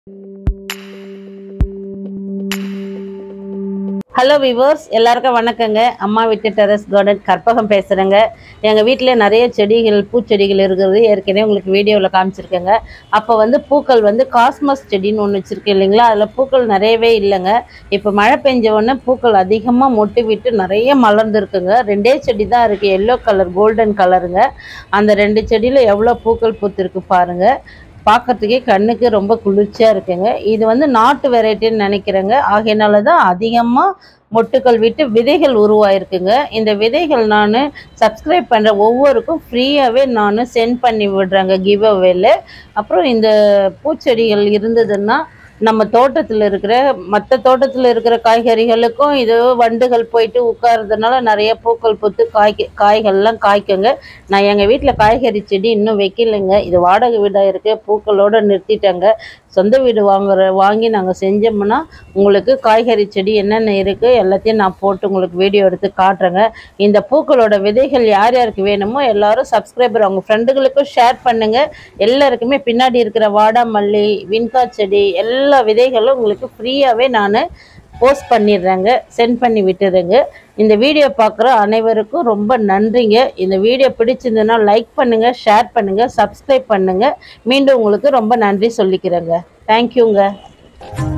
hello viewers எல்லாருக்கும் வணக்கங்க அம்மா வீட்டு டெரஸ் கார்டன் கற்பகம் பேசுகிறேங்க எங்கள் வீட்டில் நிறைய செடிகள் பூச்செடிகள் இருக்கிறது ஏற்கனவே உங்களுக்கு வீடியோவில் காமிச்சிருக்கேங்க அப்போ வந்து பூக்கள் வந்து காஸ்மஸ் செடின்னு ஒன்று வச்சுருக்கேன் இல்லைங்களா அதில் பூக்கள் நிறையவே இல்லைங்க இப்போ மழை பெஞ்ச உடனே பூக்கள் அதிகமாக மொட்டு விட்டு நிறைய மலர்ந்துருக்குங்க ரெண்டே செடி தான் இருக்குது எல்லோ கலர் கோல்டன் கலருங்க அந்த ரெண்டு செடியில் எவ்வளோ பூக்கள் பூத்திருக்கு பாருங்கள் பார்க்கறதுக்கே கண்ணுக்கு ரொம்ப குளிர்ச்சியாக இருக்குங்க இது வந்து நாட்டு வெரைட்டின்னு நினைக்கிறேங்க ஆகையினால தான் அதிகமாக மொட்டுக்கள் விட்டு விதைகள் உருவாயிருக்குங்க இந்த விதைகள் நான் சப்ஸ்கிரைப் பண்ணுற ஒவ்வொருக்கும் ஃப்ரீயாகவே நான் சென்ட் பண்ணி விடுறேங்க கிவ் அவேல அப்புறம் இந்த பூச்செடிகள் இருந்ததுன்னா நம்ம தோட்டத்தில் இருக்கிற மற்ற தோட்டத்தில் இருக்கிற காய்கறிகளுக்கும் இது வண்டுகள் போயிட்டு உட்கார்றதுனால நிறைய பூக்கள் பூத்து காய்க்க காய்கள்லாம் காய்க்குங்க நான் எங்கள் வீட்டில் காய்கறி செடி இன்னும் வைக்கலைங்க இது வாடகை வீடாக இருக்கு பூக்களோடு நிறுத்திட்டேங்க சொந்த வீடு வாங்குற வாங்கி நாங்கள் செஞ்சோம்னா உங்களுக்கு காய்கறி செடி என்னென்ன இருக்குது எல்லாத்தையும் நான் போட்டு உங்களுக்கு வீடியோ எடுத்து காட்டுறேங்க இந்த பூக்களோட விதைகள் யார் யாருக்கு வேணுமோ எல்லாரும் சப்ஸ்கிரைபர் அவங்க ஃப்ரெண்டுகளுக்கும் ஷேர் பண்ணுங்கள் எல்லாருக்குமே பின்னாடி இருக்கிற வாடாமல்லி வின்கா செடி எல்லா விதைகளும் உங்களுக்கு ஃப்ரீயாகவே நான் போஸ்ட் பண்ணிடுறேங்க சென்ட் பண்ணி விட்டுறேங்க இந்த வீடியோ பார்க்குற அனைவருக்கும் ரொம்ப நன்றிங்க இந்த வீடியோ பிடிச்சிருந்ததுன்னா லைக் பண்ணுங்கள் ஷேர் பண்ணுங்கள் சப்ஸ்கிரைப் பண்ணுங்கள் மீண்டும் உங்களுக்கு ரொம்ப நன்றி சொல்லிக்கிறேங்க தேங்க்யூங்க